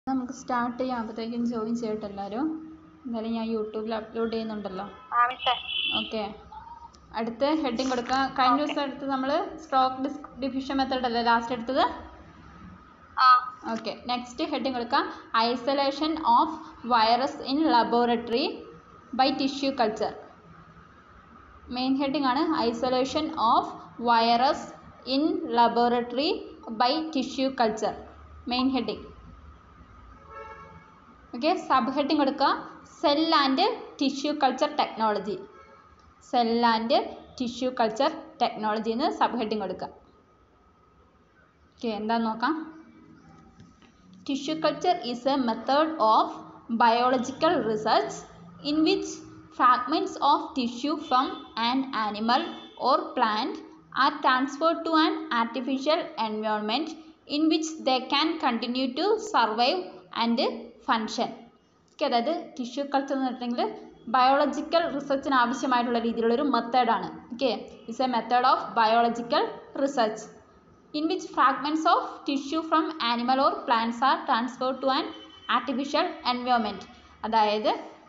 നമുക്ക് സ്റ്റാർട്ട് ചെയ്യാം അപ്പോഴത്തേക്കും ജോയിൻ ചെയ്യട്ടെ എല്ലാവരും എന്തായാലും ഞാൻ യൂട്യൂബിൽ അപ്ലോഡ് ചെയ്യുന്നുണ്ടല്ലോ ആ മിസ്സേ ഓക്കെ അടുത്ത ഹെഡിങ് കൊടുക്കാം കഴിഞ്ഞ ദിവസം എടുത്ത് നമ്മൾ സ്റ്റോക്ക് ഡിസ്ക് ഡിഫ്യൂഷൻ മെത്തേഡ് അല്ലേ ലാസ്റ്റ് എടുത്തത് ആ ഓക്കെ നെക്സ്റ്റ് ഹെഡിങ് കൊടുക്കാം isolation of virus in laboratory by tissue culture main heading ആണ് isolation of virus in laboratory by tissue culture main heading okay sub heading കൊടുക്കുക cell and tissue culture technology cell and tissue culture technology എന്ന് sub heading കൊടുക്കുക okay എന്താന്ന് നോക്കാം Tissue culture is a method of biological research in which fragments of tissue from an animal or plant are transferred to an artificial environment in which they can continue to survive and function. Okay അതായത് tissue culture എന്ന് പറഞ്ഞിട്ടുണ്ടെങ്കിൽ biological റിസർച്ചിന് ആവശ്യമായിട്ടുള്ള രീതിയിലുള്ളൊരു മെത്തേഡാണ് okay it's a method of biological research in which fragments of tissue from animal or plants are transferred to an artificial environment അതായത്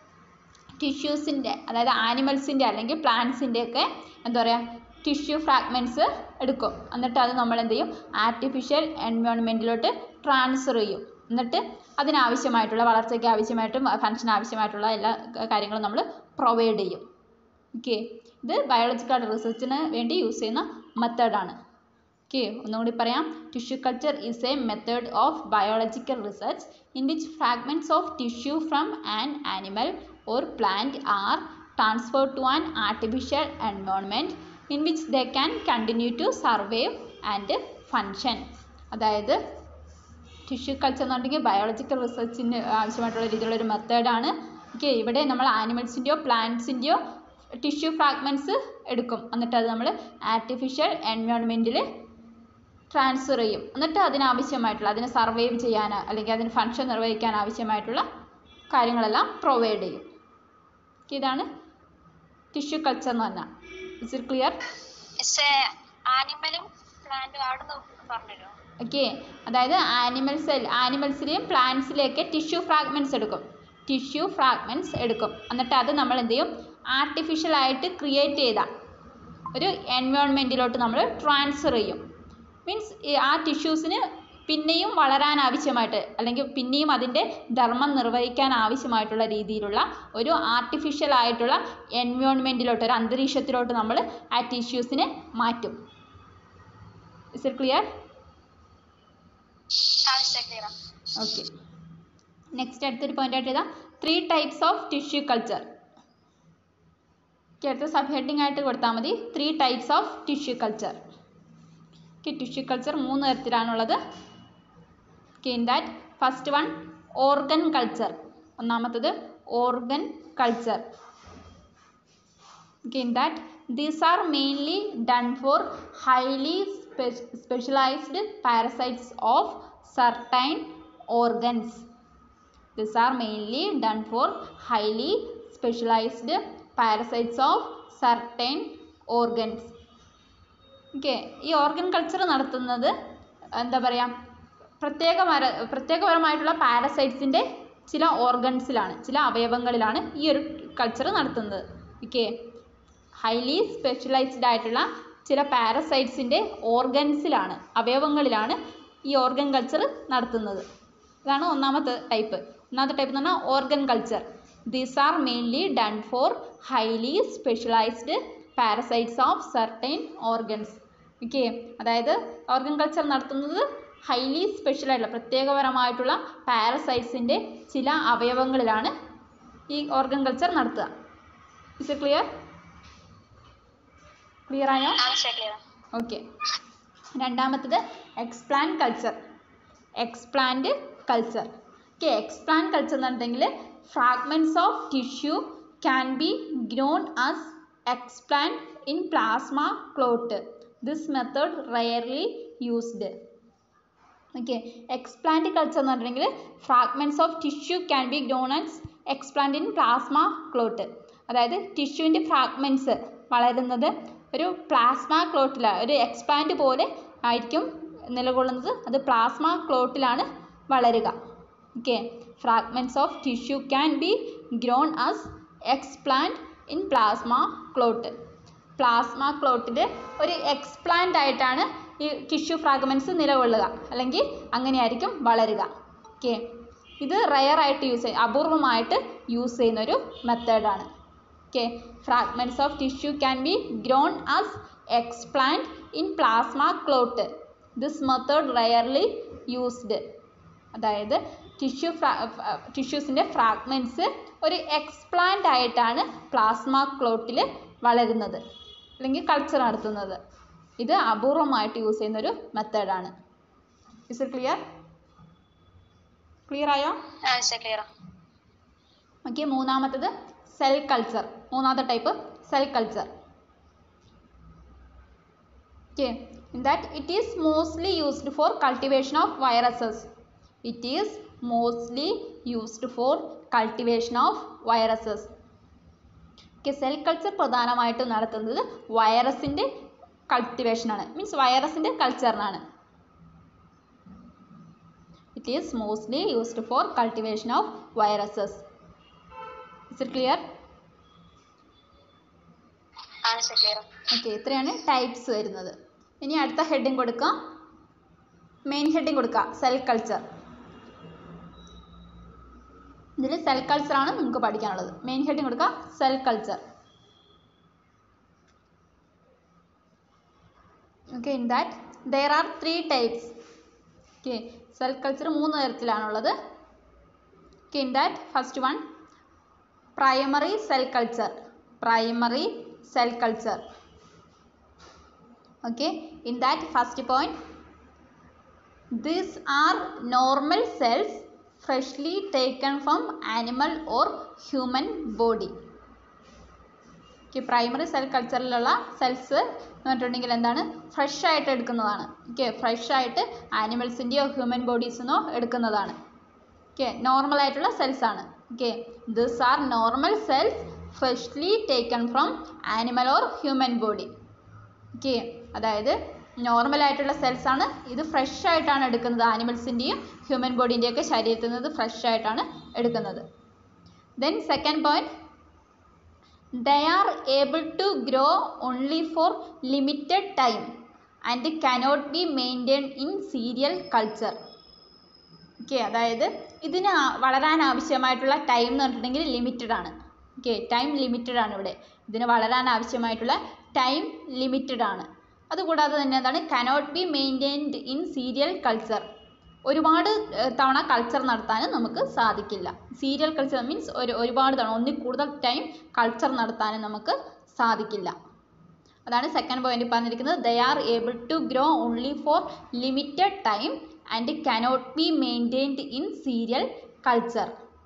ടിഷ്യൂസിൻ്റെ അതായത് ആനിമൽസിൻ്റെ അല്ലെങ്കിൽ പ്ലാന്റ്സിൻ്റെ ഒക്കെ എന്താ പറയുക ടിഷ്യൂ ഫ്രാഗ്മെൻറ്റ്സ് എടുക്കും എന്നിട്ട് അത് നമ്മൾ എന്ത് ചെയ്യും ആർട്ടിഫിഷ്യൽ എൻവയോൺമെൻറ്റിലോട്ട് ട്രാൻസ്ഫർ ചെയ്യും എന്നിട്ട് അതിനാവശ്യമായിട്ടുള്ള വളർച്ചയ്ക്ക് ആവശ്യമായിട്ടും ഫങ്ഷൻ ആവശ്യമായിട്ടുള്ള എല്ലാ കാര്യങ്ങളും നമ്മൾ പ്രൊവൈഡ് ചെയ്യും ഓക്കെ ഇത് ബയോളജിക്കൽ റിസർച്ചിന് വേണ്ടി യൂസ് ചെയ്യുന്ന മെത്തേഡാണ് ഓക്കെ ഒന്നുകൂടി പറയാം tissue culture is a method of biological research in which fragments of tissue from an animal or plant are transfer to an artificial environment in which they can continue to survive and function അതായത് tissue culture എന്ന് പറഞ്ഞിട്ടുണ്ടെങ്കിൽ biological റിസർച്ചിന് ആവശ്യമായിട്ടുള്ള രീതിയിലുള്ള ഒരു മെത്തേഡാണ് okay ഇവിടെ നമ്മൾ ആനിമൽസിൻ്റെയോ പ്ലാന്റ്സിൻ്റെയോ ടിഷ്യൂ ഫ്രാഗ്മെൻറ്റ്സ് എടുക്കും എന്നിട്ട് അത് നമ്മൾ ആർട്ടിഫിഷ്യൽ എൻവയോൺമെൻറ്റിൽ ട്രാൻസ്ഫർ ചെയ്യും എന്നിട്ട് അതിനാവശ്യമായിട്ടുള്ള അതിനെ സർവൈവ് ചെയ്യാൻ അല്ലെങ്കിൽ അതിന് ഫങ്ഷൻ നിർവഹിക്കാൻ ആവശ്യമായിട്ടുള്ള കാര്യങ്ങളെല്ലാം പ്രൊവൈഡ് ചെയ്യും Okay, ഇതാണ് ടിഷ്യൂ കൾച്ചർ എന്ന് പറഞ്ഞാൽ ഇസ് ഇറ്റ് ക്ലിയർ മിസ്സേ ആനിമലും പ്ലാന്റും അവിടെ നിന്ന് പറഞ്ഞുതരുമോ ഓക്കെ അതായത് ആനിമൽസ് ആനിമൽസിലെയും പ്ലാന്റ്സിലെയൊക്കെ ടിഷ്യൂ ഫ്രാഗ്മെൻറ്റ്സ് എടുക്കും ടിഷ്യൂ ഫ്രാഗ്മെൻറ്റ്സ് എടുക്കും എന്നിട്ട് അത് നമ്മൾ എന്ത് ചെയ്യും ആർട്ടിഫിഷ്യലായിട്ട് ക്രിയേറ്റ് ചെയ്ത ഒരു എൻവയോൺമെൻറ്റിലോട്ട് നമ്മൾ ട്രാൻസ്ഫർ ചെയ്യും മീൻസ് ആ ടിഷ്യൂസിന് പിന്നെയും വളരാൻ ആവശ്യമായിട്ട് അല്ലെങ്കിൽ പിന്നെയും അതിൻ്റെ ധർമ്മം നിർവഹിക്കാൻ ആവശ്യമായിട്ടുള്ള രീതിയിലുള്ള ഒരു ആർട്ടിഫിഷ്യൽ ആയിട്ടുള്ള എൻവയോൺമെൻറ്റിലോട്ട് ഒരു അന്തരീക്ഷത്തിലോട്ട് നമ്മൾ ആ ടിഷ്യൂസിനെ മാറ്റും ഇസ് ഇറ്റ് ക്ലിയർ ആ മിസ്സേ ക്ലിയറാ ഓക്കെ നെക്സ്റ്റ് അടുത്തൊരു പോയിന്റ് ആയിട്ട് എഴുതാം three types of tissue culture അടുത്ത സബ് ഹെഡിങ് ആയിട്ട് കൊടുത്താൽ മതി three types of tissue culture okay tissue culture മൂന്ന് തരത്തിലാണുള്ളത് okay in that first one organ culture ഒന്നാമത്തത് organ culture okay in that these are mainly done for highly spe- specialized parasites of certain organs these are mainly done for highly specialized parasites of certain organs okay ഈ organ culture നടത്തുന്നത് എന്താ പറയുക പ്രത്യേകപര പ്രത്യേകപരമായിട്ടുള്ള പാരസൈറ്റ്സിൻ്റെ ചില ഓർഗൻസിലാണ് ചില അവയവങ്ങളിലാണ് ഈ ഒരു കൾച്ചർ നടത്തുന്നത് ഓക്കെ ഹൈലി സ്പെഷ്യലൈസ്ഡ് ആയിട്ടുള്ള ചില പാരസൈറ്റ്സിൻ്റെ ഓർഗൻസിലാണ് അവയവങ്ങളിലാണ് ഈ ഓർഗൻ കൾച്ചർ നടത്തുന്നത് ഇതാണ് ഒന്നാമത്തെ ടൈപ്പ് ഒന്നാമത്തെ ടൈപ്പ് എന്ന് പറഞ്ഞാൽ organ culture these are mainly done for highly specialised parasites of certain organs okay അതായത് ഓർഗൻ കൾച്ചർ നടത്തുന്നത് ഹൈലി സ്പെഷ്യൽ ആയിട്ടുള്ള പ്രത്യേകപരമായിട്ടുള്ള പാരസൈറ്റ്സിൻ്റെ ചില അവയവങ്ങളിലാണ് ഈ ഓർഗൻ കൾച്ചർ നടത്തുക ഇസ് ക്ലിയർ ക്ലിയർ ആയോ ആ മിസ്സേ ക്ലിയറാ ഓക്കെ രണ്ടാമത്തത് explant culture explant culture okay explant culture എന്ന് പറഞ്ഞിട്ടുണ്ടെങ്കിൽ fragments of tissue can be grown as explant in plasma clot this method rarely used okay explant culture എന്ന് പറഞ്ഞിട്ടുണ്ടെങ്കിൽ fragments of tissue can be grown as explant in plasma clot അതായത് ടിഷ്യൂവിൻ്റെ fragments വളരുന്നത് ഒരു plasma ക്ലോട്ടിലാണ് ഒരു expand പോലെ ആയിരിക്കും നിലകൊള്ളുന്നത് അത് പ്ലാസ്മ ക്ലോട്ടിലാണ് വളരുക okay fragments of tissue can be grown as explant in plasma clot plasma ക്ലോട്ടിൽ ഒരു എക്സ്പ്ലാന്റ് ആയിട്ടാണ് ഈ ടിഷ്യൂ ഫ്രാഗ്മെൻറ്റ്സ് നിലകൊള്ളുക അല്ലെങ്കിൽ അങ്ങനെയായിരിക്കും വളരുക ഓക്കെ ഇത് റയർ ആയിട്ട് യൂസ് ചെയ്യും അപൂർവമായിട്ട് യൂസ് ചെയ്യുന്ന ഒരു മെത്തേഡാണ് okay fragments of tissue can be grown as explant in plasma clot this method rarely used അതായത് ടിഷ്യൂ ഫ്രാ ടിഷ്യൂസിൻ്റെ ഫ്രാഗ്മെൻറ്റ്സ് ഒരു എക്സ്പ്ലാന്റ് ആയിട്ടാണ് പ്ലാസ്മ ക്ലോട്ടിൽ വളരുന്നത് അല്ലെങ്കിൽ കൾച്ചർ നടത്തുന്നത് ഇത് അപൂർവമായിട്ട് യൂസ് ചെയ്യുന്ന ഒരു മെത്തേഡാണ് ഇസ് ഇറ്റ് ക്ലിയർ ക്ലിയർ ആയോ ആ ശരി ക്ലിയർ ഓക്കെ മൂന്നാമത്തത് സെൽ കൾച്ചർ മൂന്നാമത്തെ type cell culture okay in that it is mostly used for cultivation of viruses it is mostly used for cultivation of viruses okay cell culture പ്രധാനമായിട്ടും നടത്തുന്നത് വൈറസിൻ്റെ കൾട്ടിവേഷനാണ് means വൈറസിൻ്റെ കൾച്ചറിനാണ് it is mostly used for cultivation of viruses is it clear ആണ് ശരി clear okay ഇത്രയാണ് types വരുന്നത് ഇനി അടുത്ത ഹെഡിങ് കൊടുക്കാം മെയിൻ ഹെഡിങ് കൊടുക്കുക സെൽ കൾച്ചർ ഇതിൽ സെൽ കൾച്ചറാണ് നിങ്ങൾക്ക് പഠിക്കാനുള്ളത് മെയിൻ ഹെഡിങ് കൊടുക്കുക cell culture okay in that there are three types okay cell culture മൂന്ന് തരത്തിലാണുള്ളത് okay in that first one primary cell culture primary cell culture okay in that first point these are normal cells freshly taken from animal or human body okay primary cell കൾച്ചറിലുള്ള cells എന്ന് പറഞ്ഞിട്ടുണ്ടെങ്കിൽ എന്താണ് fresh ആയിട്ട് എടുക്കുന്നതാണ് okay fresh ആയിട്ട് ആനിമൽസിൻ്റെയോ human ബോഡീസിനോ എടുക്കുന്നതാണ് okay normal ആയിട്ടുള്ള സെൽസ് ആണ് okay these are normal cells freshly taken from animal or human body okay അതായത് നോർമൽ ആയിട്ടുള്ള സെൽസ് ആണ് ഇത് ഫ്രഷ് ആയിട്ടാണ് എടുക്കുന്നത് ആനിമൽസിൻ്റെയും ഹ്യൂമൻ ബോഡീൻ്റെയൊക്കെ ശരീരത്തിൽ നിന്ന് ഫ്രഷ് ആയിട്ടാണ് എടുക്കുന്നത് then second point they are able to grow only for limited time and cannot be maintain in serial culture okay അതായത് ഇതിന് ആ- വളരാൻ ആവശ്യമായിട്ടുള്ള ടൈം എന്ന് പറഞ്ഞിട്ടുണ്ടെങ്കിൽ ലിമിറ്റഡ് ആണ് ഓക്കെ ടൈം ലിമിറ്റഡ് ആണ് ഇവിടെ ഇതിന് വളരാൻ ആവശ്യമായിട്ടുള്ള ടൈം ലിമിറ്റഡ് ആണ് അതുകൂടാതെ തന്നെ എന്താണ് cannot be maintained in serial culture ഒരുപാട് ഏഹ്, തവണ കൾച്ചർ നടത്താനും നമുക്ക് സാധിക്കില്ല സീരിയൽ കൾച്ചർ മീൻസ് ഒരു ഒരുപാട് തവണ ഒന്നിൽ കൂടുതൽ ടൈം കൾച്ചർ നടത്താനും നമുക്ക് സാധിക്കില്ല അതാണ് സെക്കൻഡ് പോയിന്റ് പറഞ്ഞിരിക്കുന്നത് they are able to grow only for limited time and cannot be maintained in serial culture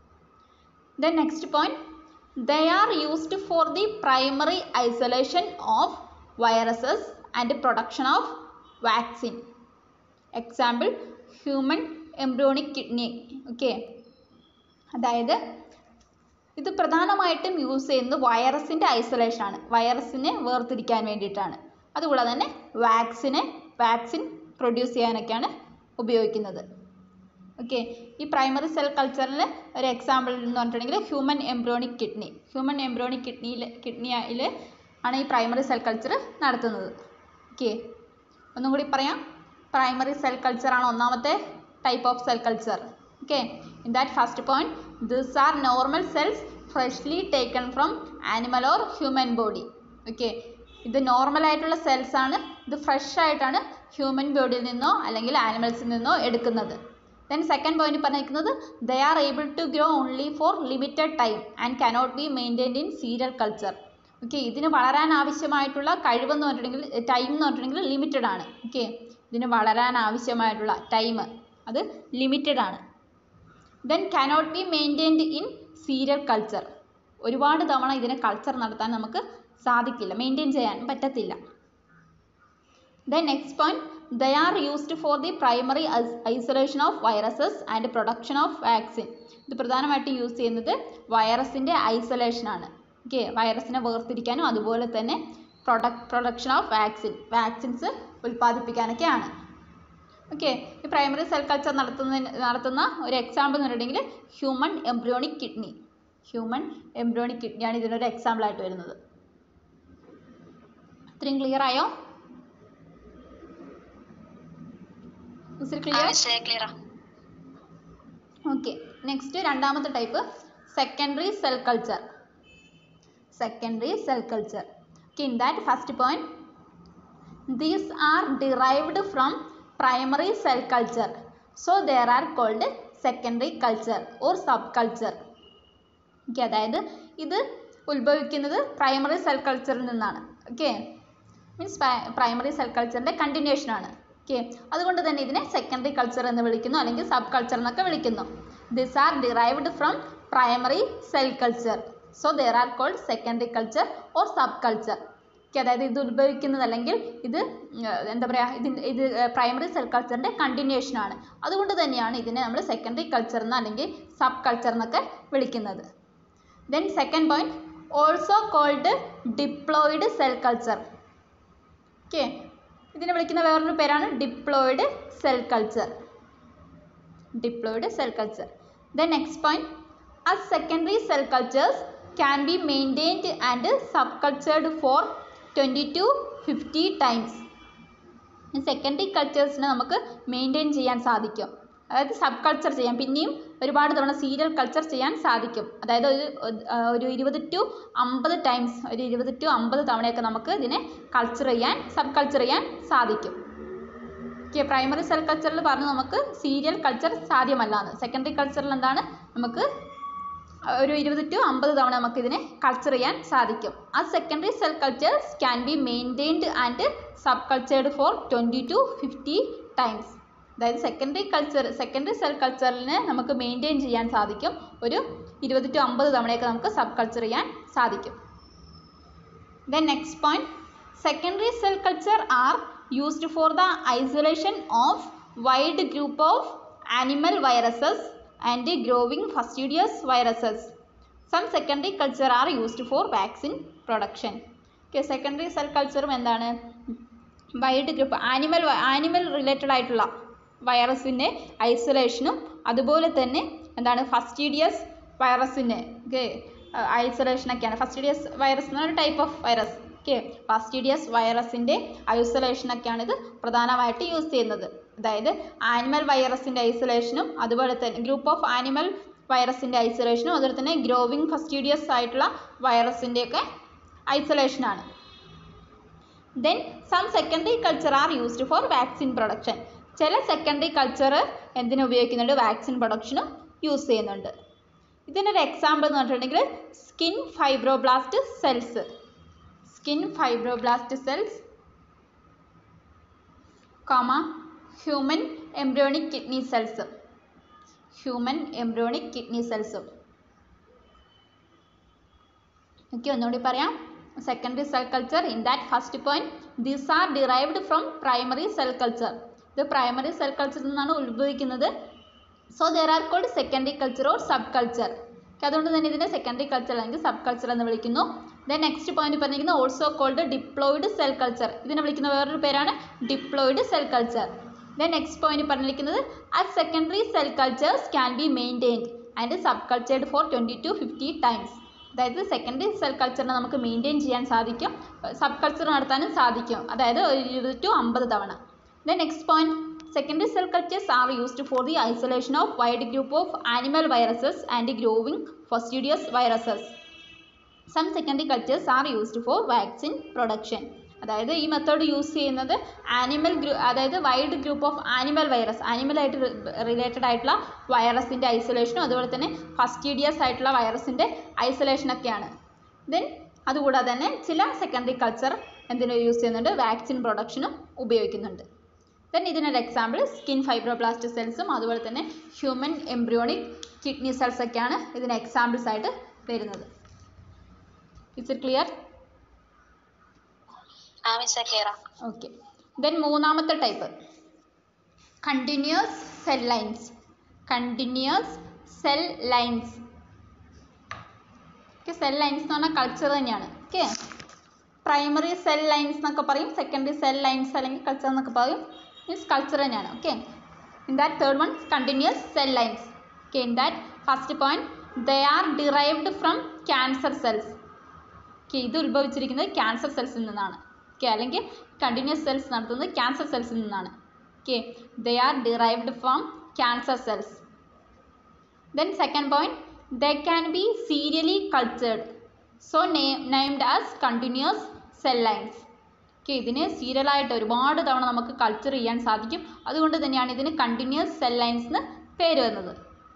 then next point they are used for the primary isolation of viruses and production of vaccine example human embryonic kidney okay അതായത് ഇത് പ്രധാനമായിട്ടും use ചെയ്യുന്നത് വൈറസിൻ്റെ ഐസൊലേഷനാണ് വൈറസിനെ വേർതിരിക്കാൻ വേണ്ടിയിട്ടാണ് അതുകൂടാതെ തന്നെ വാക്സിനെ വാക്സിൻ പ്രൊഡ്യൂസ് ചെയ്യാനൊക്കെയാണ് ഉപയോഗിക്കുന്നത് ഓക്കെ ഈ പ്രൈമറി സെൽ കൾച്ചറിൽ ഒരു എക്സാമ്പിൾ എന്ന് പറഞ്ഞിട്ടുണ്ടെങ്കിൽ human embryonic kidney human embryonic കിഡ്നിയിൽ കിഡ്നിയിൽ ആണ് ഈ പ്രൈമറി സെൽ കൾച്ചർ നടത്തുന്നത് ഓക്കെ ഒന്നും കൂടി പറയാം പ്രൈമറി സെൽ കൾച്ചർ ആണ് ഒന്നാമത്തെ type of cell culture okay in that first point this are normal cells freshly taken from animal or human body okay ഇത് നോർമൽ ആയിട്ടുള്ള സെൽസ് ആണ് ഇത് ഫ്രഷ് ആയിട്ടാണ് ഹ്യൂമൻ ബോഡിയിൽ നിന്നോ അല്ലെങ്കിൽ ആനിമൽസിൽ നിന്നോ എടുക്കുന്നത് ദെൻ സെക്കൻഡ് പോയിന്റ് പറഞ്ഞിരിക്കുന്നത് they are able to grow only for limited time and cannot be maintained in serial culture okay ഇതിന് വളരാൻ ആവശ്യമായിട്ടുള്ള കഴിവെന്ന് പറഞ്ഞിട്ടുണ്ടെങ്കിൽ ടൈം എന്ന് പറഞ്ഞിട്ടുണ്ടെങ്കിൽ ലിമിറ്റഡ് ആണ് ഓക്കെ ഇതിന് വളരാൻ ആവശ്യമായിട്ടുള്ള ടൈം അത് ലിമിറ്റഡ് ആണ് then cannot be maintained in serial culture ഒരുപാട് തവണ ഇതിനെ കൾച്ചർ നടത്താൻ നമുക്ക് സാധിക്കില്ല മെയിൻറ്റെയിൻ ചെയ്യാൻ പറ്റത്തില്ല then next point they are used for the primary isolation of viruses and production of vaccine ഇത് പ്രധാനമായിട്ടും യൂസ് ചെയ്യുന്നത് വൈറസിൻ്റെ ഐസൊലേഷനാണ് ഓക്കെ വൈറസിനെ വേർതിരിക്കാനും അതുപോലെ തന്നെ product production of vaccine vaccines ഉൽപ്പാദിപ്പിക്കാനൊക്കെയാണ് ഓക്കെ ഈ പ്രൈമറി സെൽ കൾച്ചർ നടത്തുന്നതിന് നടത്തുന്ന ഒരു എക്സാമ്പിൾ എന്ന് പറഞ്ഞിട്ടുണ്ടെങ്കിൽ human embryonic kidney human embryonic കിഡ്നിയാണ് ഇതിനൊരു എക്സാമ്പിൾ ആയിട്ട് വരുന്നത് ഇത്രയും ക്ലിയർ ആയോ ആ ക്ലിയർ മിസ്സേ ക്ലിയറാ ഓക്കെ നെക്സ്റ്റ് രണ്ടാമത്തെ type secondary cell culture secondary cell culture okay in that first point these are derived from primary cell culture so there are called secondary culture or sub culture okay അതായത് ഇത് ഉത്ഭവിക്കുന്നത് primary cell കൾച്ചറിൽ നിന്നാണ് okay means primary cell കൾച്ചറിൻ്റെ continuation ആണ് okay അതുകൊണ്ട് തന്നെ ഇതിനെ സെക്കൻഡറി കൾച്ചർ എന്ന് വിളിക്കുന്നു അല്ലെങ്കിൽ സബ് കൾച്ചർ എന്നൊക്കെ വിളിക്കുന്നു this are derived from primary cell culture so there are called secondary culture or sub culture okay അതായത് ഇത് ഉത്ഭവിക്കുന്നത് അല്ലെങ്കിൽ ഇത് ഉം, എന്താ പറയുക ഇതിൻ്റെ ഇത് പ്രൈമറി സെൽ കൾച്ചറിൻ്റെ കണ്ടിന്യൂഷൻ ആണ് അതുകൊണ്ട് തന്നെയാണ് ഇതിനെ നമ്മൾ സെക്കൻഡറി കൾച്ചർ എന്ന് അല്ലെങ്കിൽ സബ് കൾച്ചർ എന്നൊക്കെ വിളിക്കുന്നത് then second point also called diploid cell culture okay ഇതിനെ വിളിക്കുന്ന വേറൊരു പേരാണ് diploid cell culture diploid cell culture then next point as secondary cell cultures can be maintained and subcultured for 20 to 50 times secondary കൾച്ചേഴ്സിനെ നമുക്ക് maintain ചെയ്യാൻ സാധിക്കും അതായത് sub culture ചെയ്യാം പിന്നെയും ഒരുപാട് തവണ സീരിയൽ കൾച്ചർ ചെയ്യാൻ സാധിക്കും അതായത് ഒരു ആ, ഒരു ഇരുപത് ടു അമ്പത് ടൈംസ് ഒരു ഇരുപത് ടു അമ്പത് തവണയൊക്കെ നമുക്ക് ഇതിനെ കൾച്ചർ ചെയ്യാൻ സബ് കൾച്ചർ ചെയ്യാൻ സാധിക്കും ഓക്കെ പ്രൈമറി സെൽ കൾച്ചറിൽ പറഞ്ഞു നമുക്ക് സീരിയൽ കൾച്ചർ സാധ്യമല്ല എന്ന് സെക്കൻഡറി കൾച്ചറിൽ എന്താണ് നമുക്ക് ഒരു ഇരുപത് ടു അമ്പത് തവണ നമുക്ക് ഇതിനെ കൾച്ചർ ചെയ്യാൻ സാധിക്കും ആ secondary cell cultures can be maintained and sub cultured for twenty to fifty times അതായത് സെക്കൻഡറി കൾച്ചർ സെക്കൻഡറി സെൽ കൾച്ചറിനെ നമുക്ക് മെയിൻറ്റെയിൻ ചെയ്യാൻ സാധിക്കും ഒരു ഇരുപത് ടു അമ്പത് തവണയൊക്കെ നമുക്ക് സബ് കൾച്ചർ ചെയ്യാൻ സാധിക്കും Then next point, secondary cell culture are used for the isolation of wide group of animal viruses and growing fastidious viruses. Some secondary culture are used for vaccine production. Okay, secondary cell culture എന്താണ് wide group animal animal related ആയിട്ടുള്ള വൈറസിൻ്റെ ഐസൊലേഷനും അതുപോലെ തന്നെ എന്താണ് ഫസ്റ്റീഡിയസ് വൈറസിൻ്റെ okay ഐസൊലേഷനൊക്കെയാണ് ഫസ്റ്റീഡിയസ് virus എന്ന് പറഞ്ഞ type of virus okay fastidious വൈറസിൻ്റെ ഐസൊലേഷനൊക്കെയാണ് ഇത് പ്രധാനമായിട്ട് യൂസ് ചെയ്യുന്നത് അതായത് ആനിമൽ വൈറസിൻ്റെ ഐസൊലേഷനും അതുപോലെ തന്നെ ഗ്രൂപ്പ് ഓഫ് ആനിമൽ വൈറസിൻ്റെ ഐസൊലേഷനും അതുപോലെ തന്നെ ഗ്രോവിങ് ഫസ്റ്റീഡിയസ് ആയിട്ടുള്ള വൈറസിൻ്റെയൊക്കെ ഐസൊലേഷനാണ് then some secondary culture are used for vaccine production ചില സെക്കൻഡറി കൾച്ചർ എന്തിനു ഉപയോഗിക്കുന്നുണ്ട് വാക്സിൻ പ്രൊഡക്ഷനും യൂസ് ചെയ്യുന്നുണ്ട് ഇതിനൊരു എക്സാമ്പിൾ എന്ന് പറഞ്ഞിട്ടുണ്ടെങ്കിൽ skin fibroblast cells skin fibroblast cells comma human embryonic kidney cells human embryonic kidney സെൽസും ഓക്കെ ഒന്നുകൂടി പറയാം secondary cell culture in that first point these are derived from primary cell culture ഇത് primary cell കൾച്ചറിൽ നിന്നാണ് ഉത്ഭവിക്കുന്നത് so there are called secondary culture or sub culture അതുകൊണ്ട് തന്നെ ഇതിനെ സെക്കൻഡറി കൾച്ചർ അല്ലെങ്കിൽ സബ് കൾച്ചർ എന്ന് വിളിക്കുന്നു ദെൻ നെക്സ്റ്റ് പോയിന്റ് പറഞ്ഞിരിക്കുന്നത് also called diploid cell culture ഇതിനെ വിളിക്കുന്ന വേറൊരു പേരാണ് diploid cell culture then next point പറഞ്ഞിരിക്കുന്നത് ആ secondary cell cultures can be maintained and sub cultured for twenty to fifty times അതായത് സെക്കൻഡറി സെൽ കൾച്ചറിനെ നമുക്ക് മെയിൻറ്റെയിൻ ചെയ്യാൻ സാധിക്കും സബ് കൾച്ചർ നടത്താനും സാധിക്കും അതായത് ഒരു ഇരുപത് ടു അമ്പത് തവണ then next point secondary cell cultures are used for the isolation of wide group of animal viruses and growing fastidious viruses some secondary cultures are used for vaccine production അതായത് ഈ method use ചെയ്യുന്നത് animal ഗ്രൂ അതായത് wide group of animal virus ആനിമലായിട്ട് related ആയിട്ടുള്ള വൈറസിൻ്റെ ഐസൊലേഷനും അതുപോലെ തന്നെ ഫസ്റ്റീഡിയസ് ആയിട്ടുള്ള വൈറസിൻ്റെ ഐസൊലേഷനൊക്കെയാണ് ദെൻ അതുകൂടാതെ തന്നെ ചില സെക്കൻഡറി കൾച്ചർ എന്തിനു യൂസ് ചെയ്യുന്നുണ്ട് വാക്സിൻ പ്രൊഡക്ഷനും ഉപയോഗിക്കുന്നുണ്ട് ദെൻ ഇതിനൊരു എക്സാമ്പിൾ സ്കിൻ ഫൈബ്രോബ്ലാസ്റ്റ് സെൽസും അതുപോലെ തന്നെ ഹ്യൂമൻ എംബ്രിയോണിക് കിഡ്നി സെൽസ് ഒക്കെയാണ് ഇതിന് എക്സാമ്പിൾസ് ആയിട്ട് വരുന്നത് ഇറ്റ്സ് ഇറ്റ് ക്ലിയർ ആ മിസ്സേ ക്ലിയറാ ഓക്കെ ദെൻ മൂന്നാമത്തെ type continuous cell lines continuous cell lines okay cell lines എന്ന് പറഞ്ഞാൽ കൾച്ചർ തന്നെയാണ് ഓക്കെ പ്രൈമറി സെൽ ലൈൻസ് എന്നൊക്കെ പറയും സെക്കൻഡറി സെൽ ലൈൻസ് അല്ലെങ്കിൽ കൾച്ചർ എന്നൊക്കെ പറയും മീൻസ് കൾച്ചർ തന്നെയാണ് okay in that third one continuous cell lines okay in that first point they are derived from cancer cells okay ഇത് ഉത്ഭവിച്ചിരിക്കുന്നത് cancer സെൽസിൽ നിന്നാണ് ഓക്കെ അല്ലെങ്കിൽ കണ്ടിന്യൂസ് സെൽസ് നടത്തുന്നത് ക്യാൻസർ സെൽസിൽ നിന്നാണ് okay they are derived from cancer cells then second point they can be serially cultured so named as continuous cell lines okay ഇതിന് സീരിയലായിട്ട് ഒരുപാട് തവണ നമുക്ക് കൾച്ചർ ചെയ്യാൻ സാധിക്കും അതുകൊണ്ട് തന്നെയാണ് ഇതിന് കണ്ടിന്യൂസ് സെൽ ലൈൻസ് എന്ന് പേര് വന്നത്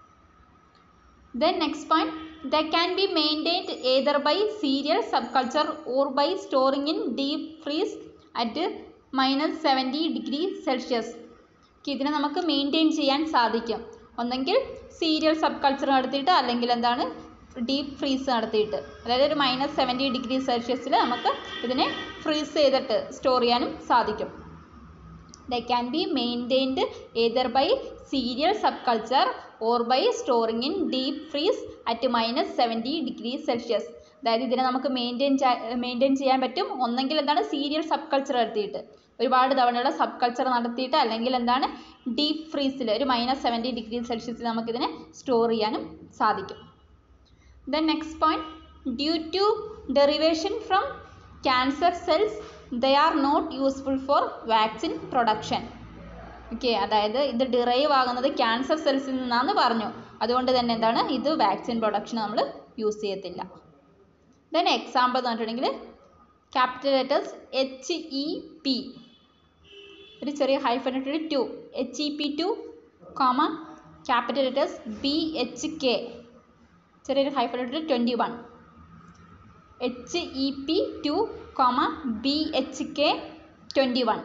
then next point the can be maintained either by serial sub culture or by storing in deep freeze at minus seventy degree celsius ഇതിനെ നമുക്ക് മെയിൻറ്റെയിൻ ചെയ്യാൻ സാധിക്കും ഒന്നെങ്കിൽ സീരിയൽ സബ് കൾച്ചർ നടത്തിയിട്ട് അല്ലെങ്കിൽ എന്താണ് ഡീപ്പ് ഫ്രീസ് നടത്തിയിട്ട് അതായത് ഒരു മൈനസ് സെവൻറ്റി ഡിഗ്രി സെൽഷ്യസിൽ നമുക്ക് ഇതിനെ ഫ്രീസ് ചെയ്തിട്ട് സ്റ്റോർ ചെയ്യാനും സാധിക്കും they can be maintained either by serial subculture or by storing in deep freeze at minus 70 degree celsius അതായത് ഇതിനെ നമുക്ക് മെയിൻറ്റെയിൻ മെയിൻറ്റെയിൻ ചെയ്യാൻ പറ്റും ഒന്നെങ്കിൽ എന്താണ് സീരിയൽ സബ് കൾച്ചർ നടത്തിയിട്ട് ഒരുപാട് തവണയുള്ള സബ് കൾച്ചർ നടത്തിയിട്ട് അല്ലെങ്കിൽ എന്താണ് ഡീപ്പ് ഫ്രീസിൽ ഒരു മൈനസ് സെവൻറ്റി ഡിഗ്രി സെൽഷ്യസിൽ നമുക്കിതിനെ സ്റ്റോർ ചെയ്യാനും സാധിക്കും then next point due to derivation from cancer cells they are not useful for vaccine production okay അതായത് ഇത് ഡിറൈവ് ആകുന്നത് ക്യാൻസർ സെൽസിൽ നിന്നാന്ന് പറഞ്ഞു അതുകൊണ്ട് തന്നെ എന്താണ് ഇത് വാക്സിൻ പ്രൊഡക്ഷൻ നമ്മൾ യൂസ് ചെയ്യത്തില്ല ദെൻ എക്സാമ്പിൾ എന്ന് പറഞ്ഞിട്ടുണ്ടെങ്കിൽ capital letters H E P ഒരു ചെറിയ ഹൈഫൻ ഇട്ടിട്ട് two H E P two comma capital letters B H K ചെറിയൊരു ഹൈഫൻ ഇട്ടിട്ട് twenty one H E P two comma B H K twenty one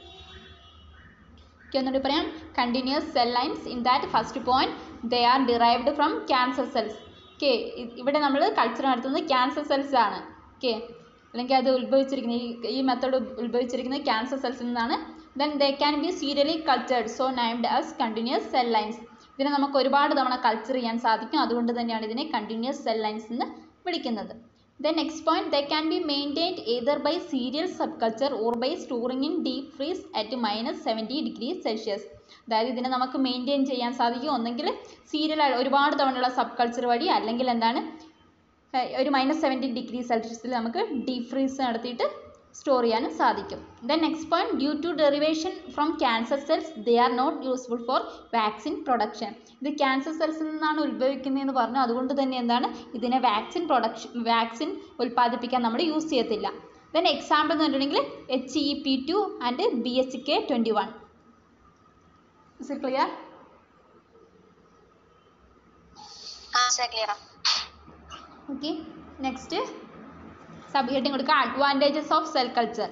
ഒന്നുകൂടി പറയാം continuous cell lines in that first point they are derived from cancer cells okay ഇവിടെ നമ്മൾ culture നടത്തുന്നത് cancer cells ആണ് okay അല്ലെങ്കിൽ അത് ഉത്ഭവിച്ചിരിക്കുന്നത് ഈ ഈ മെത്തേഡ് ഉത്ഭവിച്ചിരിക്കുന്നത് ക്യാൻസർ സെൽസിൽ നിന്നാണ് then they can be serially cultured so named as continuous cell lines ഇതിനെ നമുക്ക് ഒരുപാട് തവണ കൾച്ചർ ചെയ്യാൻ സാധിക്കും അതുകൊണ്ട് തന്നെയാണ് ഇതിനെ കണ്ടിന്യൂസ് സെൽ ലൈൻസ് എന്ന് വിളിക്കുന്നത് Then next point, they can be maintained either by serial subculture or by storing in deep freeze at minus 70 degrees Celsius. അതായത് ഇതിനെ നമുക്ക് മെയിൻറ്റെയിൻ ചെയ്യാൻ സാധിക്കും ഒന്നെങ്കിൽ സീരിയൽ ഒരുപാട് തവണയുള്ള സബ് കൾച്ചർ വഴി അല്ലെങ്കിൽ എന്താണ് ഏർ ഒരു മൈനസ് സെവൻറ്റി ഡിഗ്രി സെൽഷ്യസിൽ നമുക്ക് ഡീപ് ഫ്രീസ് നടത്തിയിട്ട് സ്റ്റോർ ചെയ്യാനും സാധിക്കും then next point due to derivation from cancer cells they are not useful for vaccine production ഇത് ക്യാൻസർ സെൽസിൽ നിന്നാണ് ഉത്ഭവിക്കുന്നതെന്ന് പറഞ്ഞു അതുകൊണ്ട് തന്നെ എന്താണ് ഇതിനെ വാക്സിൻ പ്രൊഡക്ഷൻ വാക്സിൻ ഉൽപ്പാദിപ്പിക്കാൻ നമ്മൾ യൂസ് ചെയ്യത്തില്ല ദെൻ എക്സാമ്പിൾ എന്ന് പറഞ്ഞിട്ടുണ്ടെങ്കിൽ H E P two and B H K twenty one is it clear ആ sir clear okay next sub heading കൊടുക്കുക advantages of cell culture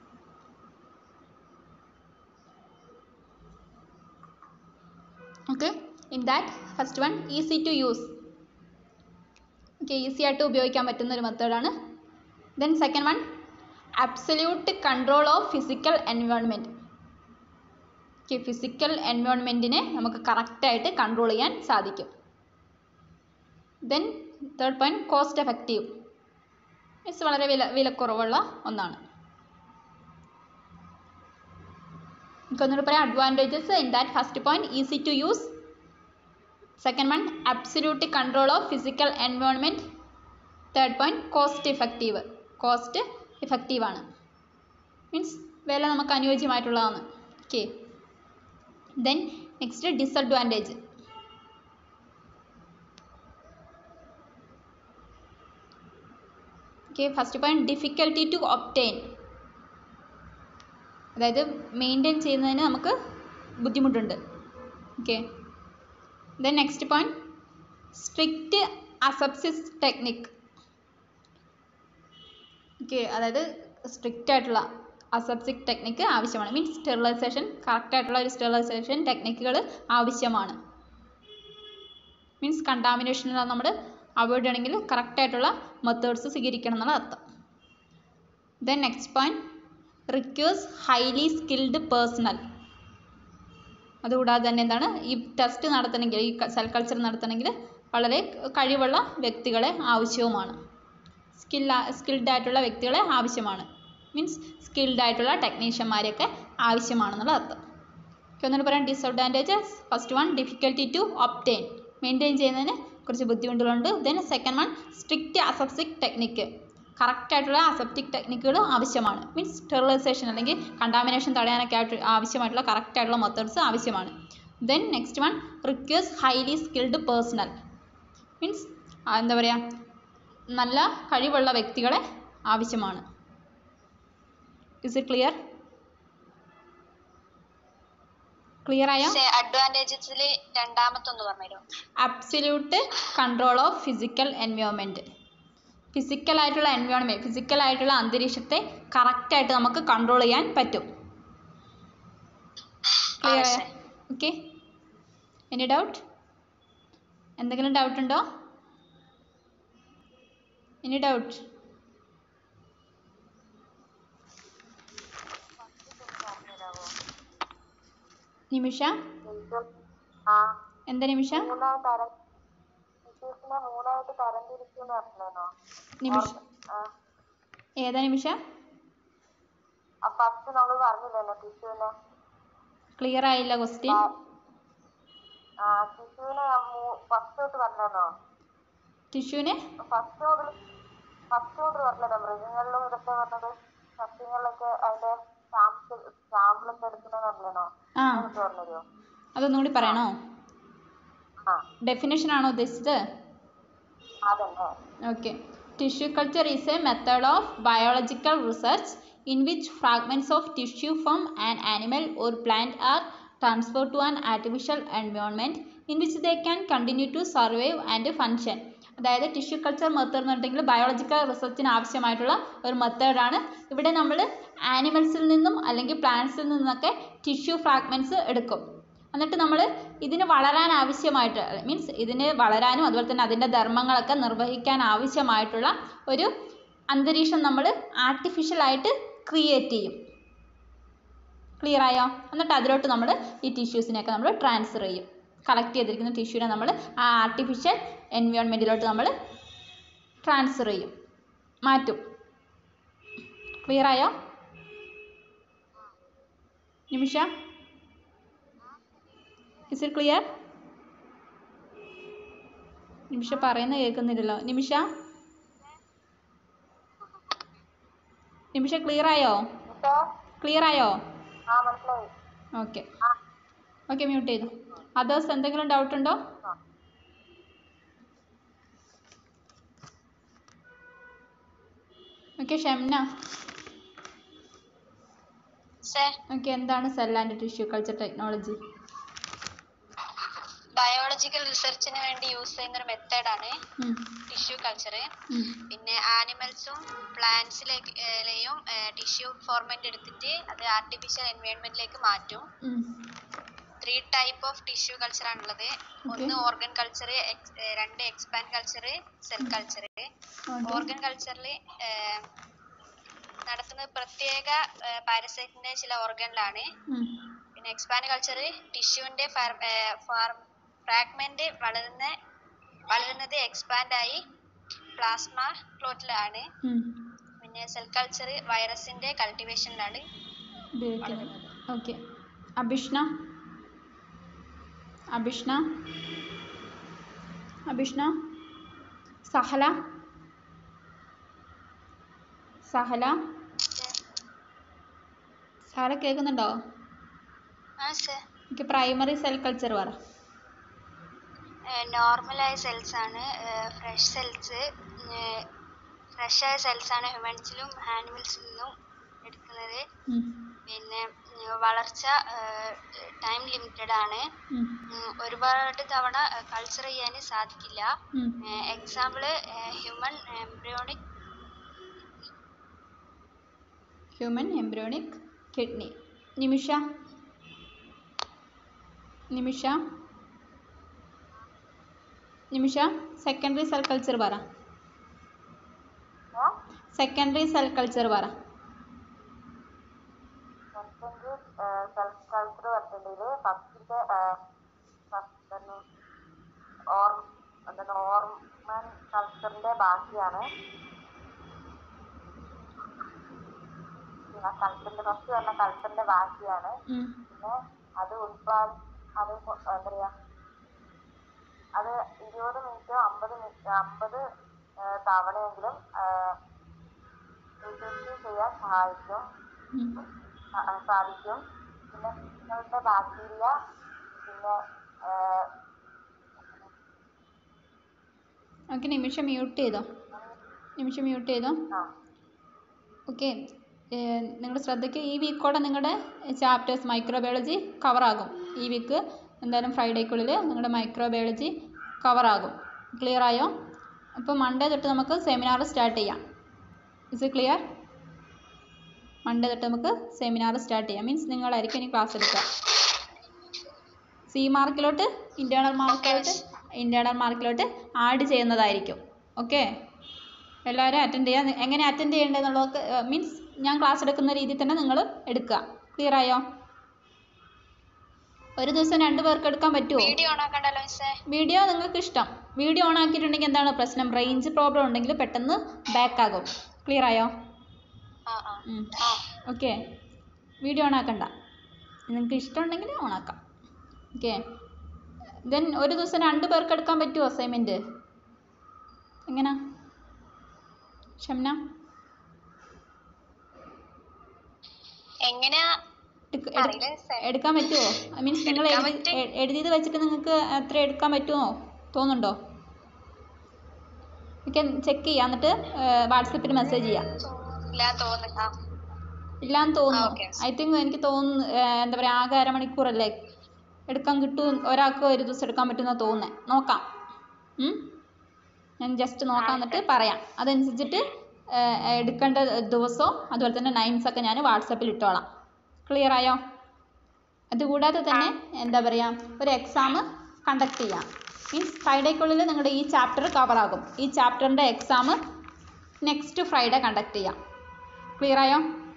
okay in that first one easy to use okay easy ആയിട്ട് ഉപയോഗിക്കാൻ പറ്റുന്ന ഒരു മെത്തേഡാണ് then second one absolute control of physical environment okay physical എൻവയോൺമെൻറ്റിനെ നമുക്ക് കറക്റ്റായിട്ട് കൺട്രോൾ ചെയ്യാൻ സാധിക്കും then third point cost effective means വളരെ വില വിലക്കുറവുള്ള ഒന്നാണ് എനിക്കൊന്നുകൂടി പറയാം advantages in that first point easy to use second one absolute control of physical environment third point cost effective cost effective ആണ് മീൻസ് വില നമുക്ക് അനുയോജ്യമായിട്ടുള്ളതാണ് okay then next disadvantage okay first point difficulty to obtain അതായത് maintain ചെയ്യുന്നതിന് നമുക്ക് ബുദ്ധിമുട്ടുണ്ട് okay then next point strict asepsis technique okay അതായത് strict ആയിട്ടുള്ള അസപ്സിക് ടെക്നിക്ക് ആവശ്യമാണ് മീൻസ് സ്റ്റെറിലൈസേഷൻ കറക്റ്റ് ആയിട്ടുള്ള ഒരു സ്റ്റെറിലൈസേഷൻ ടെക്നിക്കുകൾ ആവശ്യമാണ് മീൻസ് കണ്ടാമിനേഷൻ നമ്മൾ അവോയ്ഡ് ചെയ്യണമെങ്കിൽ കറക്റ്റ് ആയിട്ടുള്ള മെത്തേഡ്സ് സ്വീകരിക്കണം എന്നുള്ള അർത്ഥം then next point requires highly skilled personnel അതുകൂടാതെ തന്നെ എന്താണ് ഈ ടെസ്റ്റ് നടത്തണമെങ്കിൽ ഈ സെൽ കൾച്ചർ നടത്തണമെങ്കിൽ വളരെ കഴിവുള്ള വ്യക്തികളെ ആവശ്യവുമാണ് സ്കിൽ സ്കിൽഡ് ആയിട്ടുള്ള വ്യക്തികളെ ആവശ്യമാണ് മീൻസ് സ്കിൽഡ് ആയിട്ടുള്ള ടെക്നീഷ്യന്മാരെയൊക്കെ ആവശ്യമാണെന്നുള്ള അർത്ഥം ഓക്കെ ഒന്നുകൂടി പറയാം disadvantages first one difficulty to obtain maintain ചെയ്യുന്നതിന് കുറച്ച് ബുദ്ധിമുട്ടുകളുണ്ട് then second one strict aseptic technique correct ആയിട്ടുള്ള അസപ്റ്റിക് ടെക്നിക്കുകൾ ആവശ്യമാണ് മീൻസ് സ്റ്റെറിലൈസേഷൻ അല്ലെങ്കിൽ കണ്ടാമിനേഷൻ തടയാനൊക്കെ ആയിട്ട് ആവശ്യമായിട്ടുള്ള കറക്റ്റ് ആയിട്ടുള്ള മെത്തേഡ്സ് ആവശ്യമാണ് then next one requires highly skilled personnel means എന്താ പറയുക നല്ല കഴിവുള്ള വ്യക്തികളെ ആവശ്യമാണ് ഇസ് ഇറ്റ് ക്ലിയർ ക്ലിയർ ആയോ അഡ്വാൻറ്റേജസിൽ രണ്ടാമത്തെ ഒന്ന് പറഞ്ഞുതരോ absolute control of physical environment physical ആയിട്ടുള്ള എൻവയോൺമെൻറ്റ് ഫിസിക്കൽ ആയിട്ടുള്ള അന്തരീക്ഷത്തെ കറക്റ്റ് ആയിട്ട് നമുക്ക് കൺട്രോൾ ചെയ്യാൻ പറ്റും clear sir. Okay any doubt എന്തെങ്കിലും ഡൗട്ട് ഉണ്ടോ എനി ഡൗട്ട് നിമിഷ ആ എന്താ നിമിഷ മൂന്നായി തരം ടീച്ചേഴ്സിനെ മൂന്നായിട്ട് തരം തിരിക്കുന്നു പറഞ്ഞോ നിമിഷ ഏതാ നിമിഷ ഫസ്റ്റ് നമ്മൾ പറഞ്ഞില്ലല്ലോ ടിഷ്യൂനെ ക്ലിയർ ആയില്ല ക്വസ്റ്റ്യൻ ആ ടിഷ്യൂനെ ഫസ്റ്റ് തൊട്ട് പറഞ്ഞോ ടിഷ്യൂനെ ഫസ്റ്റ് മുതൽ ഫസ്റ്റ് മുതൽ പറഞ്ഞല്ലോ മൃഗങ്ങളിലും ഇതൊക്കെ പറഞ്ഞത് സസ്യങ്ങളിലൊക്കെ അതിന്റെ സാമ്പിൾ സാമ്പിളൊക്കെ എടുക്കുന്നത് പറഞ്ഞോ ആ അതൊക്കെ പറഞ്ഞുതരുമോ അതൊന്നും കൂടി പറയണോ ആ ഡെഫിനേഷൻ ആണോ ഉദ്ദേശിച്ചത് അതന്നെ Okay. Tissue culture is a method of biological research in which fragments of tissue from an animal or plant are transferred to an artificial environment in which they can continue to survive and function. അതായത് tissue culture method എന്ന് പറഞ്ഞിട്ടുണ്ടെങ്കിൽ biological റിസർച്ചിന് ആവശ്യമായിട്ടുള്ള ഒരു മെത്തേഡാണ് ഇവിടെ നമ്മൾ ആനിമൽസിൽ നിന്നും അല്ലെങ്കിൽ പ്ലാന്റ്സിൽ നിന്നൊക്കെ ടിഷ്യൂ ഫ്രാഗ്മെൻറ്റ്സ് എടുക്കും എന്നിട്ട് നമ്മൾ ഇതിന് വളരാൻ ആവശ്യമായിട്ട് മീൻസ് ഇതിന് വളരാനും അതുപോലെ തന്നെ അതിൻ്റെ ധർമ്മങ്ങളൊക്കെ നിർവഹിക്കാൻ ആവശ്യമായിട്ടുള്ള ഒരു അന്തരീക്ഷം നമ്മൾ ആർട്ടിഫിഷ്യലായിട്ട് ക്രിയേറ്റ് ചെയ്യും ക്ലിയർ ആയോ എന്നിട്ട് അതിലോട്ട് നമ്മൾ ഈ ടിഷ്യൂസിനെയൊക്കെ നമ്മൾ ട്രാൻസ്ഫർ ചെയ്യും കളക്ട് ചെയ്തിരിക്കുന്ന ടിഷ്യൂനെ നമ്മൾ ആ ആർട്ടിഫിഷ്യൽ എൻവയോൺമെൻറ്റിലോട്ട് നമ്മൾ ട്രാൻസ്ഫർ ചെയ്യും മാറ്റും ക്ലിയർ ആയോ Nimisha is it clear Nimisha പറയുന്നത് കേൾക്കുന്നില്ലല്ലോ നിമിഷ നിമിഷ ക്ലിയർ ആയോ ഇപ്പൊ ക്ലിയർ ആയോ ആ മനസ്സിലായി ഓക്കെ ഓക്കെ മ്യൂട്ട് ചെയ്തു അതേഴ്സ് എന്തെങ്കിലും ഡൗട്ട് ഉണ്ടോ ഓക്കെ ഷംന സർ ഓക്കെ എന്താണ് cell and tissue culture technology biological റിസർച്ചിന് വേണ്ടി യൂസ് ചെയ്യുന്ന ഒരു മെത്തേഡാണ് ടിഷ്യൂ കൾച്ചർ പിന്നെ ആനിമൽസും പ്ലാന്റ്സിലെയും ടിഷ്യൂ ഫോർമെന്റ് എടുത്തിട്ട് അത് ആർട്ടിഫിഷ്യൽ എൻവയോൺമെന്റിലേക്ക് മാറ്റും three type of tissue culture ആണുള്ളത് ഒന്ന് ഓർഗൻ കൾച്ചർ രണ്ട് expand culture cell culture organ കൾച്ചറിൽ നടത്തുന്നത് പ്രത്യേക പാരസൈറ്റിന്റെ ചില ഓർഗനിലാണ് പിന്നെ എക്സ്പാൻഡ് കൾച്ചർ ടിഷ്യൂവിന്റെ ഫ്രാഗ്മെന്റ് വളരുന്ന വളരുന്നത് എക്സ്പാൻഡ് ആയി പ്ലാസ്മ ക്ലോട്ടിലാണ് പിന്നെ സെൽ കൾച്ചർ വൈറസിന്റെ കൾട്ടിവേഷനിലാണ് ഉപയോഗിക്കുന്നത് ഓക്കെ അഭിഷ്ണ അഭിഷ്ണ അഭിഷ്ണ സഹല സഹല സഹല കേൾക്കുന്നുണ്ടോ ആ സർ എനിക്ക് പ്രൈമറി സെൽ കൾച്ചർ പറ നോർമലായ സെൽസ് ആണ് ഫ്രഷ് സെൽസ് ഫ്രഷ് ആയ സെൽസ് ആണ് ഹ്യൂമൻസിലും ആനിമൽസിലും എടുക്കുന്നത് ഉം, പിന്നെ ഉം, വളർച്ച ടൈം ലിമിറ്റഡ് ആണ് ഉം, ഉം, ഒരുപാട് തവണ കൾച്ചർ ചെയ്യാൻ സാധിക്കില്ല ഉം. Example human embryonic human embryonic kidney Nimisha Nimisha Nimisha secondary cell culture പറ സെക്കൻഡറി സെൽ കൾച്ചർ പറ സെക്കൻഡറി സെൽഫ് കൾച്ചർ പറഞ്ഞിട്ടുണ്ടെങ്കിൽ ഫസ്റ്റിന്റെ എന്താണ് ഓർ എന്താണ് ഓർമൻ കൾച്ചറിന്റെ ബാക്കിയാണ് കൾച്ചറിന്റെ ഫസ്റ്റ് പറഞ്ഞ കൾച്ചറിന്റെ ബാക്കിയാണ് ഉം, പിന്നെ അത് ഉൽപാദ അത് കൊ- എന്താ പറയാ അത് ഇരുപത് മിനിറ്റോ അമ്പത് മിനിറ്റ് അമ്പത് തവണയെങ്കിലും റിസർച്ച് ചെയ്യാൻ സഹായിക്കും ഉം. ആ- ആ, സാധിക്കും പിന്നെ നിങ്ങളുടെ ബാക്ടീരിയ പിന്നെ ആ, ഓക്കെ നിമിഷം മ്യൂട്ട് ചെയ്തോ നിമിഷം മ്യൂട്ട് ചെയ്തോ ആ ഓക്കെ നിങ്ങളുടെ ശ്രദ്ധയ്ക്ക് ഈ വീക്കോടെ നിങ്ങളുടെ ചാപ്റ്റേഴ്സ് മൈക്രോബയോളജി കവറാകും ഈ വീക്ക് എന്തായാലും ഫ്രൈഡേക്കുള്ളിൽ നിങ്ങളുടെ മൈക്രോബയോളജി കവറാകും ക്ലിയർ ആയോ അപ്പോൾ മൺഡേ തൊട്ട് നമുക്ക് സെമിനാർ സ്റ്റാർട്ട് ചെയ്യാം ഇസ് ഇറ്റ് ക്ലിയർ മൺഡേ തൊട്ട് നമുക്ക് സെമിനാർ സ്റ്റാർട്ട് ചെയ്യാം മീൻസ് നിങ്ങളായിരിക്കും ഇനി ക്ലാസ് എടുക്കുക സി മാർക്കിലോട്ട് ഇൻറ്റേർണൽ മാർക്കിലോട്ട് ഇൻറ്റേർണൽ മാർക്കിലോട്ട് ആഡ് ചെയ്യുന്നതായിരിക്കും ഓക്കെ എല്ലാവരും അറ്റൻഡ് ചെയ്യുക എങ്ങനെ അറ്റൻഡ് ചെയ്യേണ്ടതെന്നുള്ളതൊക്കെ മീൻസ് ഞാൻ ക്ലാസ് എടുക്കുന്ന രീതിയിൽ തന്നെ നിങ്ങൾ എടുക്കുക ക്ലിയർ ആയോ ഒരു ദിവസം രണ്ട് പേർക്ക് എടുക്കാൻ പറ്റുമോ വീഡിയോ ഓൺ ആക്കണ്ടല്ലോ മിസ്സേ വീഡിയോ നിങ്ങൾക്ക് ഇഷ്ടം വീഡിയോ ഓൺ ആക്കിയിട്ടുണ്ടെങ്കിൽ എന്താണ് പ്രശ്നം റേഞ്ച് പ്രോബ്ലം ഉണ്ടെങ്കിൽ പെട്ടെന്ന് ബാക്ക് ആകും ക്ലിയർ ആയോ ആ ആ ആ ഓക്കെ വീഡിയോ ഓൺ ആക്കണ്ട നിങ്ങൾക്ക് ഇഷ്ടമുണ്ടെങ്കിൽ ഓൺ ആക്കാം ഓക്കെ ദെൻ ഒരു ദിവസം രണ്ട് പേർക്ക് എടുക്കാൻ പറ്റുമോ അസൈൻമെൻറ്റ് എങ്ങനെ ഷംന എങ്ങനെയാ എടുക്ക- എടു- അറിയില്ല മിസ്സേ എടുക്കാൻ പറ്റുമോ മീൻസ് നിങ്ങൾ എടുക്കാൻ എഴുതി പറ്റും. എ- എഴുതിയത് വെച്ചിട്ട് നിങ്ങൾക്ക് അത്ര എടുക്കാൻ പറ്റുമോ തോന്നുന്നുണ്ടോ ഓക്കെ ചെക്ക് ചെയ്യാം എന്നിട്ട് വാട്സപ്പിൽ മെസ്സേജ് ചെയ്യാം ഇല്ല തോന്നുന്നു ആ ഇല്ലാന്ന് തോന്നുന്നു ഓക്കെ. ഐ തിങ്ക് എനിക്ക് തോന്നുന്നു ഏർ എന്താ പറയുക ആകെ അരമണിക്കൂറല്ലേ എടുക്കാൻ കിട്ടും ഒരാൾക്ക് ഒരു ദിവസം എടുക്കാൻ പറ്റുമെന്നാ തോന്നുന്നത് നോക്കാം ഉം? ഞാൻ ജസ്റ്റ് നോക്കാം എന്നിട്ട് പറയാം അതനുസരിച്ചിട്ട് ഏർ എടുക്കേണ്ട ദിവസവും അതുപോലെ തന്നെ നൈൻസ് ഒക്കെ ഞാൻ വാട്സപ്പിൽ ഇട്ടോളാം ക്ലിയർ ആയോ അതുകൂടാതെ തന്നെ എന്താ പറയുക ഒരു എക്സാം കണ്ടക്ട് ചെയ്യാം മീൻസ് ഫ്രൈഡേക്കുള്ളിൽ നിങ്ങളുടെ ഈ ചാപ്റ്റർ കവർ ആകും ഈ ചാപ്റ്ററിൻ്റെ എക്സാം നെക്സ്റ്റ് ഫ്രൈഡേ കണ്ടക്ട് ചെയ്യാം ക്ലിയർ ആയോ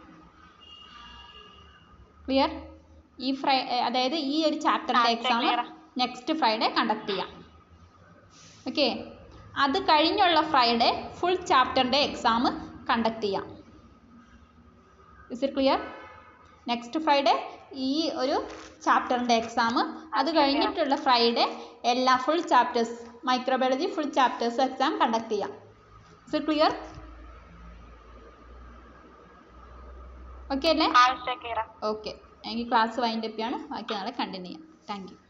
ക്ലിയർ ഈ ഫ്രൈ അതായത് ഈ ഒരു ചാപ്റ്ററിൻ്റെ ആ, exam clear. Next Friday conduct ചെയ്യാം ഓക്കെ അത് കഴിഞ്ഞുള്ള ഫ്രൈഡേ ഫുൾ ചാപ്റ്ററിൻ്റെ എക്സാം കണ്ടക്ട് ചെയ്യാം is it clear next Friday ഈ ഒരു ചാപ്റ്ററിൻ്റെ എക്സാം അത് കഴിഞ്ഞിട്ടുള്ള ഫ്രൈഡേ എല്ലാ full chapters microbiology full chapters exam conduct ചെയ്യാം ഇസ് ഇറ്റ് ക്ലിയർ ഓക്കെ അല്ലേ ആ മിസ്സേ ക്ലിയറാ ഓക്കെ എനിക്ക് ക്ലാസ് വൈൻഡപ്പ് ചെയ്യാണ് ബാക്കി നാളെ കണ്ടിന്യൂ ചെയ്യാം താങ്ക് യു